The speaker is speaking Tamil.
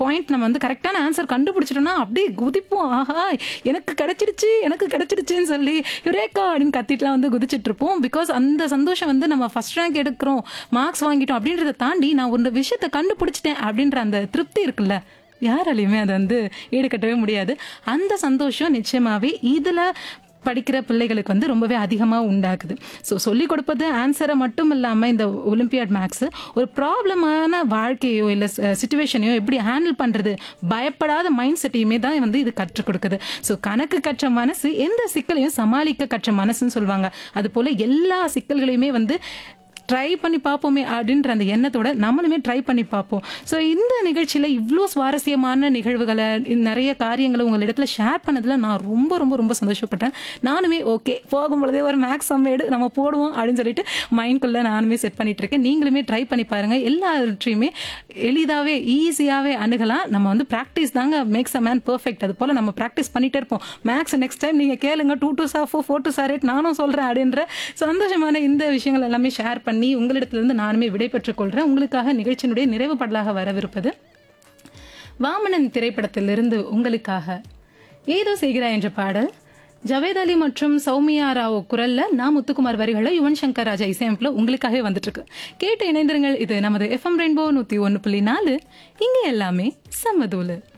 பாயிண்ட் நம்ம வந்து கரெக்டான ஆன்சர் கண்டுபிடிச்சிட்டோம்னா அப்படியே குதிப்போம் ஆஹா எனக்கு கிடைச்சிடுச்சு எனக்கு கிடைச்சிடுச்சுன்னு சொல்லி யுரேக்கா அப்படின்னு கத்திட்டுலாம் வந்து குதிச்சிட்டு இருப்போம் பிகாஸ் அந்த சந்தோஷம் வந்து நம்ம ஃபர்ஸ்ட் ரேங்க் எடுக்கிறோம் மார்க்ஸ் வாங்கிட்டோம் அப்படின்றத தாண்டி நான் ஒரு விஷயத்தை கண்டுபிடிச்சிட்டேன் அப்படின்ற அந்த திருப்தி இருக்குல்ல யாராலையுமே அதை வந்து ஈடுகட்டவே முடியாது அந்த சந்தோஷம் நிச்சயமாவே இதுல படிக்கிற பிள்ளைகளுக்கு வந்து ரொம்பவே அதிகமாக உண்டாகுது ஸோ சொல்லிக் கொடுப்பது ஆன்சரை மட்டும் இல்லாமல் இந்த ஒலிம்பியாட் மேக்ஸ் ஒரு ப்ராப்ளமான வாழ்க்கையோ இல்லை சுச்சுவேஷனையோ எப்படி ஹேண்டில் பண்ணுறது பயப்படாத மைண்ட் செட்டையுமே தான் வந்து இது கற்றுக் கொடுக்குது ஸோ கணக்கு கற்ற மனசு எந்த சிக்கலையும் சமாளிக்க கற்ற மனசுன்னு சொல்லுவாங்க அது போல் எல்லா சிக்கல்களையுமே வந்து ட்ரை பண்ணி பார்ப்போமே அப்படின்ற அந்த எண்ணத்தோட நம்மளுமே ட்ரை பண்ணி பார்ப்போம் ஸோ இந்த நிகழ்ச்சியில் இவ்வளோ சுவாரஸ்யமான நிகழ்வுகளை நிறைய காரியங்களை உங்களிடத்துல ஷேர் பண்ணதில் நான் ரொம்ப ரொம்ப ரொம்ப சந்தோஷப்பட்டேன் நானுமே ஓகே போகும் பொழுதே ஒரு மேக்ஸ் சம்மேடு நம்ம போடுவோம் அப்படின்னு சொல்லிட்டு மைண்ட்குள்ளே நானுமே செட் பண்ணிட்டு இருக்கேன் நீங்களுமே ட்ரை பண்ணி பாருங்க எல்லாவற்றையுமே எளிதாகவே ஈஸியாகவே அணுகலாம் நம்ம வந்து ப்ராக்டிஸ் தாங்க மேக்ஸ் அ மேன் பெர்ஃபெக்ட் அது போல் நம்ம ப்ராக்டிஸ் பண்ணிட்டே இருப்போம் மேக்ஸ் நெக்ஸ்ட் டைம் நீங்கள் கேளுங்க two two sir four four two sir eight நானும் சொல்கிறேன் அப்படின்ற சந்தோஷமான இந்த விஷயங்கள் எல்லாமே ஷேர் பண்ணி உங்களிடத்திலிருந்து நானுமே விடை பெற்றுக் கொள்கிறேன் உங்களுக்காக நிகழ்ச்சியினுடைய நிறைவு பாடலாக வரவிருப்பது வாமனன் திரைப்படத்திலிருந்து உங்களுக்காக ஏதோ செய்கிறாய் என்ற பாடல் ஜவேத் அலி மற்றும் சௌமியா ராவ் குரல்ல நான் முத்துக்குமார் வரிகளை யுவன் சங்கர் ராஜா இசையமைப்புல உங்களுக்காகவே வந்துட்டு இருக்கு கேட்டு இணைந்திருங்கள் இது நமது எஃப்எம் ரெயின்போ நூத்தி ஒன்னு புள்ளி நாலு இங்க எல்லாமே சம்மதூலு